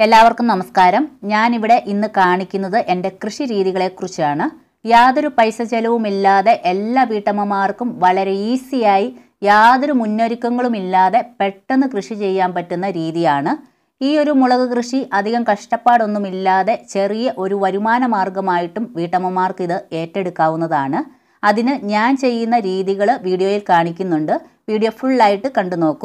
എല്ലാവർക്കും നമസ്കാരം ഞാനിവിടെ ഇന്ന് കാണിക്കുന്നത് എൻ്റെ കൃഷി രീതികളെക്കുറിച്ചാണ് യാതൊരു പൈസ ചെലവുമില്ലാതെ എല്ലാ വീട്ടമ്മമാർക്കും വളരെ ഈസിയായി യാതൊരു മുന്നൊരുക്കങ്ങളുമില്ലാതെ പെട്ടെന്ന് കൃഷി ചെയ്യാൻ പറ്റുന്ന രീതിയാണ് ഈ ഒരു മുളക് കൃഷി അധികം കഷ്ടപ്പാടൊന്നുമില്ലാതെ ചെറിയ ഒരു വരുമാന മാർഗമായിട്ടും വീട്ടമ്മമാർക്ക് ഇത് ഏറ്റെടുക്കാവുന്നതാണ് അതിന് ഞാൻ ചെയ്യുന്ന രീതികൾ വീഡിയോയിൽ കാണിക്കുന്നുണ്ട് വീഡിയോ ഫുള്ളായിട്ട് കണ്ടു നോക്കൂ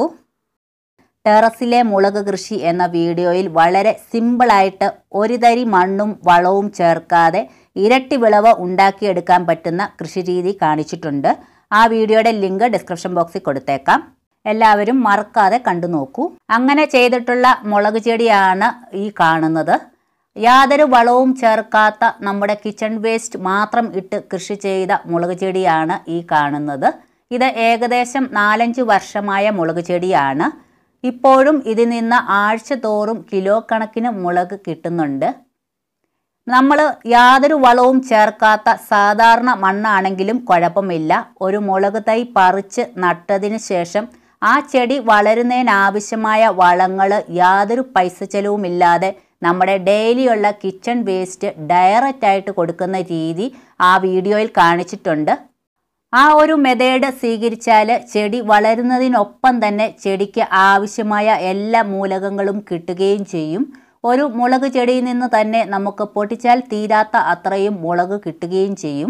ടെറസിലെ മുളക് കൃഷി എന്ന വീഡിയോയിൽ വളരെ സിമ്പിളായിട്ട് ഒരു തരി മണ്ണും വളവും ചേർക്കാതെ ഇരട്ടി വിളവ് ഉണ്ടാക്കിയെടുക്കാൻ പറ്റുന്ന കൃഷി രീതി കാണിച്ചിട്ടുണ്ട് ആ വീഡിയോയുടെ ലിങ്ക് ഡിസ്ക്രിപ്ഷൻ ബോക്സിൽ കൊടുത്തേക്കാം എല്ലാവരും മറക്കാതെ കണ്ടു നോക്കൂ അങ്ങനെ ചെയ്തിട്ടുള്ള മുളക് ചെടിയാണ് ഈ കാണുന്നത് യാതൊരു വളവും ചേർക്കാത്ത നമ്മുടെ കിച്ചൺ വേസ്റ്റ് മാത്രം ഇട്ട് കൃഷി ചെയ്ത മുളക് ചെടിയാണ് ഈ കാണുന്നത് ഇത് ഏകദേശം നാലഞ്ച് വർഷമായ മുളക് ചെടിയാണ് ഇപ്പോഴും ഇതിൽ നിന്ന് ആഴ്ച തോറും കിലോ കണക്കിന് മുളക് കിട്ടുന്നുണ്ട് നമ്മൾ യാതൊരു വളവും ചേർക്കാത്ത സാധാരണ മണ്ണാണെങ്കിലും കുഴപ്പമില്ല ഒരു മുളക് തൈ പറിച്ച് നട്ടതിന് ശേഷം ആ ചെടി വളരുന്നതിനാവശ്യമായ വളങ്ങൾ യാതൊരു പൈസ ചെലവുമില്ലാതെ നമ്മുടെ ഡെയിലിയുള്ള കിച്ചൺ വേസ്റ്റ് ഡയറക്റ്റ് ആയിട്ട് കൊടുക്കുന്ന രീതി ആ വീഡിയോയിൽ കാണിച്ചിട്ടുണ്ട് ആ ഒരു മെത്തേഡ് സ്വീകരിച്ചാൽ ചെടി വളരുന്നതിനൊപ്പം തന്നെ ചെടിക്ക് ആവശ്യമായ എല്ലാ മൂലകങ്ങളും കിട്ടുകയും ചെയ്യും ഒരു മുളക് ചെടിയിൽ നിന്ന് തന്നെ നമുക്ക് പൊട്ടിച്ചാൽ തീരാത്ത അത്രയും മുളക് കിട്ടുകയും ചെയ്യും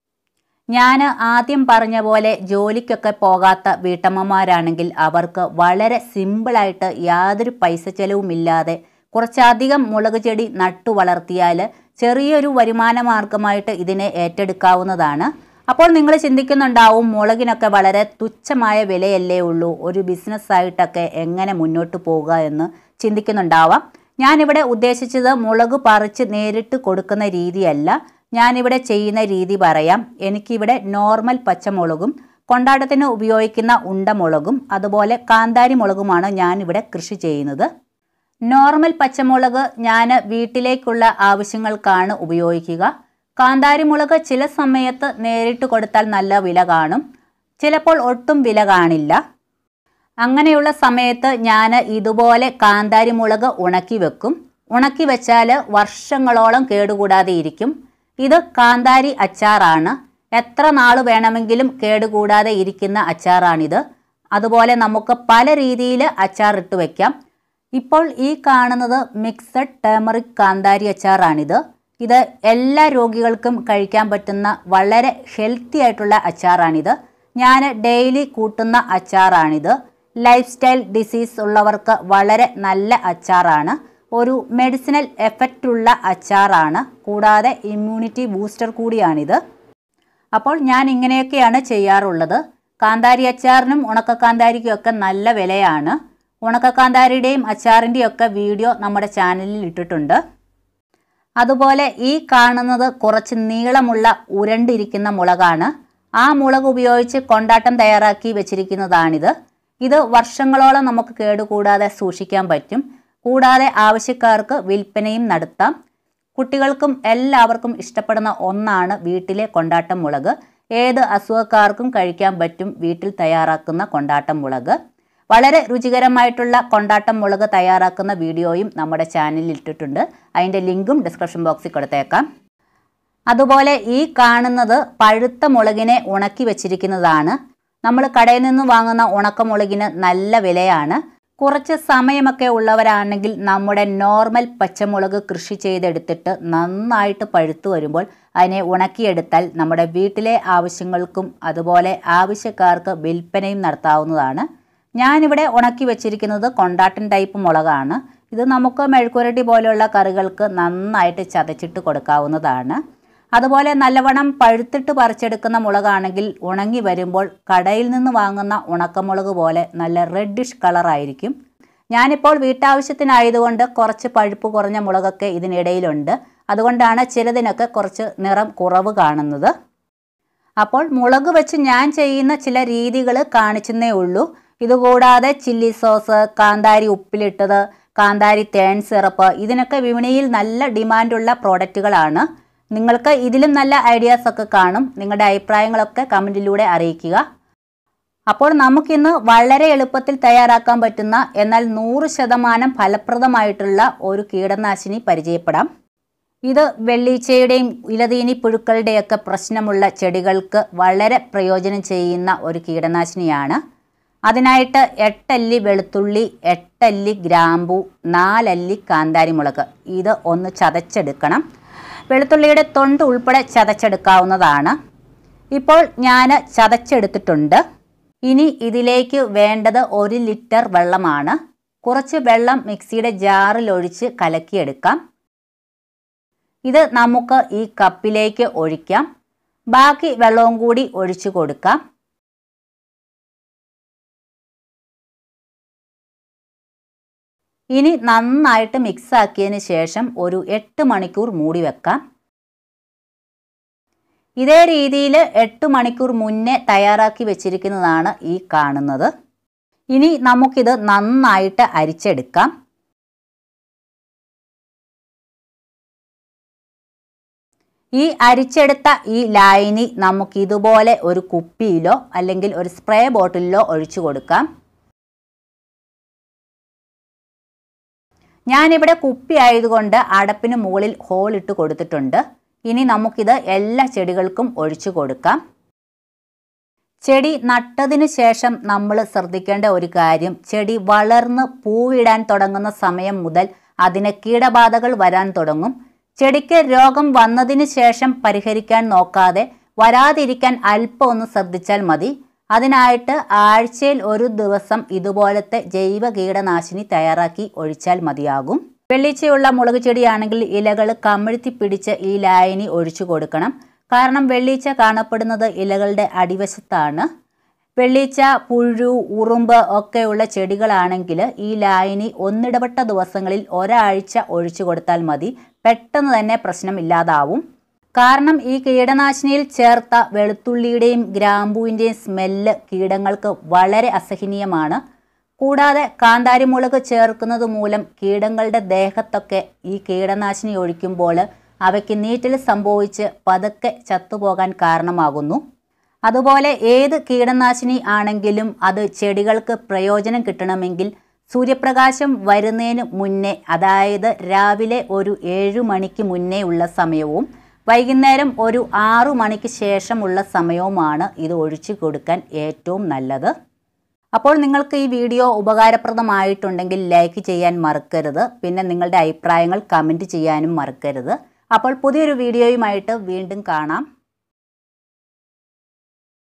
ഞാൻ ആദ്യം പറഞ്ഞ പോലെ ജോലിക്കൊക്കെ പോകാത്ത വീട്ടമ്മമാരാണെങ്കിൽ അവർക്ക് വളരെ സിമ്പിളായിട്ട് യാതൊരു പൈസ ചെലവുമില്ലാതെ കുറച്ചധികം മുളക് ചെടി നട്ടു വളർത്തിയാൽ ചെറിയൊരു വരുമാന മാർഗമായിട്ട് ഇതിനെ ഏറ്റെടുക്കാവുന്നതാണ് അപ്പോൾ നിങ്ങൾ ചിന്തിക്കുന്നുണ്ടാവും മുളകിനൊക്കെ വളരെ തുച്ഛമായ വിലയല്ലേ ഉള്ളൂ ഒരു ബിസിനസ്സായിട്ടൊക്കെ എങ്ങനെ മുന്നോട്ട് പോകുക എന്ന് ചിന്തിക്കുന്നുണ്ടാവാം ഞാനിവിടെ ഉദ്ദേശിച്ചത് മുളക് പറിച്ച് നേരിട്ട് കൊടുക്കുന്ന രീതിയല്ല ഞാനിവിടെ ചെയ്യുന്ന രീതി പറയാം എനിക്കിവിടെ നോർമൽ പച്ചമുളകും കൊണ്ടാട്ടത്തിന് ഉപയോഗിക്കുന്ന ഉണ്ടമുളകും അതുപോലെ കാന്താരി മുളകുമാണ് ഞാനിവിടെ കൃഷി ചെയ്യുന്നത് നോർമൽ പച്ചമുളക് ഞാൻ വീട്ടിലേക്കുള്ള ആവശ്യങ്ങൾക്കാണ് ഉപയോഗിക്കുക കാന്താരി മുളക് ചില സമയത്ത് നേരിട്ട് കൊടുത്താൽ നല്ല വില കാണും ചിലപ്പോൾ ഒട്ടും വില കാണില്ല അങ്ങനെയുള്ള സമയത്ത് ഞാൻ ഇതുപോലെ കാന്താരി മുളക് ഉണക്കി വെക്കും ഉണക്കി വെച്ചാൽ വർഷങ്ങളോളം കേടുകൂടാതെ ഇരിക്കും ഇത് കാന്താരി അച്ചാറാണ് എത്ര നാൾ വേണമെങ്കിലും കേടുകൂടാതെ ഇരിക്കുന്ന അച്ചാറാണിത് അതുപോലെ നമുക്ക് പല രീതിയിൽ അച്ചാർ ഇട്ട് വയ്ക്കാം ഇപ്പോൾ ഈ കാണുന്നത് മിക്സഡ് ടേമറിക് കാന്താരി അച്ചാറാണിത് ഇത് എല്ലാ രോഗികൾക്കും കഴിക്കാൻ പറ്റുന്ന വളരെ ഹെൽത്തി ആയിട്ടുള്ള അച്ചാറാണിത് ഞാൻ ഡെയിലി കൂട്ടുന്ന അച്ചാറാണിത് ലൈഫ് സ്റ്റൈൽ ഡിസീസ് ഉള്ളവർക്ക് വളരെ നല്ല അച്ചാറാണ് ഒരു മെഡിസിനൽ എഫക്റ്റ് ഉള്ള അച്ചാറാണ് കൂടാതെ ഇമ്മ്യൂണിറ്റി ബൂസ്റ്റർ കൂടിയാണിത് അപ്പോൾ ഞാൻ ഇങ്ങനെയൊക്കെയാണ് ചെയ്യാറുള്ളത് കാന്താരി അച്ചാറിനും ഉണക്കക്കാന്താരിക്കും ഒക്കെ നല്ല വിലയാണ് ഉണക്കക്കാന്താരിയുടെയും അച്ചാറിൻ്റെയും ഒക്കെ വീഡിയോ നമ്മുടെ ചാനലിൽ ഇട്ടിട്ടുണ്ട് അതുപോലെ ഈ കാണുന്നത് കുറച്ച് നീളമുള്ള ഉരണ്ടിരിക്കുന്ന മുളകാണ് ആ മുളക് ഉപയോഗിച്ച് കൊണ്ടാട്ടം തയ്യാറാക്കി വെച്ചിരിക്കുന്നതാണിത് ഇത് വർഷങ്ങളോളം നമുക്ക് കേടുകൂടാതെ സൂക്ഷിക്കാൻ പറ്റും കൂടാതെ ആവശ്യക്കാർക്ക് വിൽപ്പനയും നടത്താം കുട്ടികൾക്കും എല്ലാവർക്കും ഇഷ്ടപ്പെടുന്ന ഒന്നാണ് വീട്ടിലെ കൊണ്ടാട്ടം മുളക് ഏത് അസുഖക്കാർക്കും കഴിക്കാൻ പറ്റും വീട്ടിൽ തയ്യാറാക്കുന്ന കൊണ്ടാട്ടം മുളക് വളരെ രുചികരമായിട്ടുള്ള കൊണ്ടാട്ടം മുളക് തയ്യാറാക്കുന്ന വീഡിയോയും നമ്മുടെ ചാനലിൽ ഇട്ടിട്ടുണ്ട് അതിൻ്റെ ലിങ്കും ഡിസ്ക്രിപ്ഷൻ ബോക്സിൽ കൊടുത്തേക്കാം അതുപോലെ ഈ കാണുന്നത് പഴുത്ത മുളകിനെ ഉണക്കി വെച്ചിരിക്കുന്നതാണ് നമ്മൾ കടയിൽ നിന്ന് വാങ്ങുന്ന ഉണക്കമുളകിന് നല്ല വിലയാണ് കുറച്ച് സമയമൊക്കെ ഉള്ളവരാണെങ്കിൽ നമ്മുടെ നോർമൽ പച്ചമുളക് കൃഷി ചെയ്തെടുത്തിട്ട് നന്നായിട്ട് പഴുത്തു വരുമ്പോൾ അതിനെ ഉണക്കിയെടുത്താൽ നമ്മുടെ വീട്ടിലെ ആവശ്യങ്ങൾക്കും അതുപോലെ ആവശ്യക്കാർക്ക് വിൽപ്പനയും നടത്താവുന്നതാണ് ഞാനിവിടെ ഉണക്കി വെച്ചിരിക്കുന്നത് കൊണ്ടാട്ടൻ ടൈപ്പ് മുളകാണ് ഇത് നമുക്ക് മെഴുക്കുരട്ടി പോലെയുള്ള കറികൾക്ക് നന്നായിട്ട് ചതച്ചിട്ട് കൊടുക്കാവുന്നതാണ് അതുപോലെ നല്ലവണ്ണം പഴുത്തിട്ട് പറിച്ചെടുക്കുന്ന മുളകാണെങ്കിൽ ഉണങ്ങി വരുമ്പോൾ കടയിൽ നിന്ന് വാങ്ങുന്ന ഉണക്കമുളക് പോലെ നല്ല റെഡിഷ് കളറായിരിക്കും ഞാനിപ്പോൾ വീട്ടാവശ്യത്തിനായതുകൊണ്ട് കുറച്ച് പഴുപ്പ് കുറഞ്ഞ മുളകൊക്കെ ഇതിനിടയിലുണ്ട് അതുകൊണ്ടാണ് ചിലതിനൊക്കെ കുറച്ച് നിറം കുറവ് കാണുന്നത് അപ്പോൾ മുളക് വെച്ച് ഞാൻ ചെയ്യുന്ന ചില രീതികൾ കാണിച്ചെന്നേ ഉള്ളൂ ഇതുകൂടാതെ ചില്ലി സോസ് കാന്താരി ഉപ്പിലിട്ടത് കാന്താരി തേൻ സിറപ്പ് ഇതിനൊക്കെ വിപണിയിൽ നല്ല ഡിമാൻഡുള്ള പ്രോഡക്റ്റുകളാണ് നിങ്ങൾക്ക് ഇതിലും നല്ല ഐഡിയാസ് ഒക്കെ കാണും നിങ്ങളുടെ അഭിപ്രായങ്ങളൊക്കെ കമൻറ്റിലൂടെ അറിയിക്കുക അപ്പോൾ നമുക്കിന്ന് വളരെ എളുപ്പത്തിൽ തയ്യാറാക്കാൻ പറ്റുന്ന എന്നാൽ നൂറ് ശതമാനം ഫലപ്രദമായിട്ടുള്ള ഒരു കീടനാശിനി പരിചയപ്പെടാം ഇത് വെള്ളീച്ചയുടെയും ഇലതീനി പുഴുക്കളുടെയൊക്കെ പ്രശ്നമുള്ള ചെടികൾക്ക് വളരെ പ്രയോജനം ചെയ്യുന്ന ഒരു കീടനാശിനിയാണ് അതിനായിട്ട് എട്ടല്ലി വെളുത്തുള്ളി എട്ടല്ലി ഗ്രാമ്പു നാലല്ലി കാന്താരിമുളക് ഇത് ഒന്ന് ചതച്ചെടുക്കണം വെളുത്തുള്ളിയുടെ തൊണ്ട് ഉൾപ്പെടെ ചതച്ചെടുക്കാവുന്നതാണ് ഇപ്പോൾ ഞാൻ ചതച്ചെടുത്തിട്ടുണ്ട് ഇനി ഇതിലേക്ക് വേണ്ടത് ഒരു ലിറ്റർ വെള്ളമാണ് കുറച്ച് വെള്ളം മിക്സിയുടെ ജാറിൽ ഒഴിച്ച് കലക്കിയെടുക്കാം ഇത് നമുക്ക് ഈ കപ്പിലേക്ക് ഒഴിക്കാം ബാക്കി വെള്ളവും കൂടി ഒഴിച്ചു കൊടുക്കാം ഇനി നന്നായിട്ട് മിക്സ് ആക്കിയതിന് ശേഷം ഒരു എട്ട് മണിക്കൂർ മൂടി വെക്കാം ഇതേ രീതിയിൽ എട്ട് മണിക്കൂർ മുന്നേ തയ്യാറാക്കി വെച്ചിരിക്കുന്നതാണ് ഈ കാണുന്നത് ഇനി നമുക്കിത് നന്നായിട്ട് അരിച്ചെടുക്കാം ഈ അരിച്ചെടുത്ത ഈ ലായനി നമുക്ക് ഇതുപോലെ ഒരു കുപ്പിയിലോ അല്ലെങ്കിൽ ഒരു സ്പ്രേ ബോട്ടിലിലോ ഒഴിച്ചു കൊടുക്കാം ഞാനിവിടെ കുപ്പി ആയതുകൊണ്ട് അടപ്പിന് മുകളിൽ ഹോൾ ഇട്ട് കൊടുത്തിട്ടുണ്ട് ഇനി നമുക്കിത് എല്ലാ ചെടികൾക്കും ഒഴിച്ചു കൊടുക്കാം ചെടി നട്ടതിന് ശേഷം നമ്മൾ ശ്രദ്ധിക്കേണ്ട ഒരു കാര്യം ചെടി വളർന്ന് പൂവിടാൻ തുടങ്ങുന്ന സമയം മുതൽ അതിന് കീടബാധകൾ വരാൻ തുടങ്ങും ചെടിക്ക് രോഗം വന്നതിന് ശേഷം പരിഹരിക്കാൻ നോക്കാതെ വരാതിരിക്കാൻ അല്പം ഒന്ന് ശ്രദ്ധിച്ചാൽ മതി അതിനായിട്ട് ആഴ്ചയിൽ ഒരു ദിവസം ഇതുപോലത്തെ ജൈവ കീടനാശിനി തയ്യാറാക്കി ഒഴിച്ചാൽ മതിയാകും വെള്ളീച്ചയുള്ള മുളക് ചെടിയാണെങ്കിൽ ഇലകൾ കമിഴ്ത്തി പിടിച്ച് ഈ ലായനി ഒഴിച്ചു കൊടുക്കണം കാരണം വെള്ളീച്ച കാണപ്പെടുന്നത് ഇലകളുടെ അടിവശത്താണ് വെള്ളീച്ച പുഴു ഉറുമ്പ് ഒക്കെയുള്ള ചെടികളാണെങ്കിൽ ഈ ലായനി ഒന്നിടപെട്ട ദിവസങ്ങളിൽ ഒരാഴ്ച ഒഴിച്ചു കൊടുത്താൽ മതി പെട്ടെന്ന് തന്നെ പ്രശ്നം ഇല്ലാതാവും കാരണം ഈ കീടനാശിനിയിൽ ചേർത്ത വെളുത്തുള്ളിയുടെയും ഗ്രാമ്പൂവിൻ്റെയും സ്മെല്ല് കീടങ്ങൾക്ക് വളരെ അസഹനീയമാണ് കൂടാതെ കാന്താരിമുളക് ചേർക്കുന്നത് മൂലം കീടങ്ങളുടെ ദേഹത്തൊക്കെ ഈ കീടനാശിനി ഒഴിക്കുമ്പോൾ അവയ്ക്ക് നീറ്റൽ സംഭവിച്ച് പതുക്കെ ചത്തുപോകാൻ കാരണമാകുന്നു അതുപോലെ ഏത് കീടനാശിനി ആണെങ്കിലും അത് ചെടികൾക്ക് പ്രയോജനം കിട്ടണമെങ്കിൽ സൂര്യപ്രകാശം വരുന്നതിന് മുന്നേ അതായത് രാവിലെ ഒരു ഏഴു മണിക്ക് മുന്നേ ഉള്ള സമയവും വൈകുന്നേരം ഒരു ആറു മണിക്ക് ശേഷമുള്ള സമയവുമാണ് ഇത് ഒഴിച്ചു കൊടുക്കാൻ ഏറ്റവും നല്ലത് അപ്പോൾ നിങ്ങൾക്ക് ഈ വീഡിയോ ഉപകാരപ്രദമായിട്ടുണ്ടെങ്കിൽ ലൈക്ക് ചെയ്യാൻ മറക്കരുത് പിന്നെ നിങ്ങളുടെ അഭിപ്രായങ്ങൾ കമൻറ്റ് ചെയ്യാനും മറക്കരുത് അപ്പോൾ പുതിയൊരു വീഡിയോയുമായിട്ട് വീണ്ടും കാണാം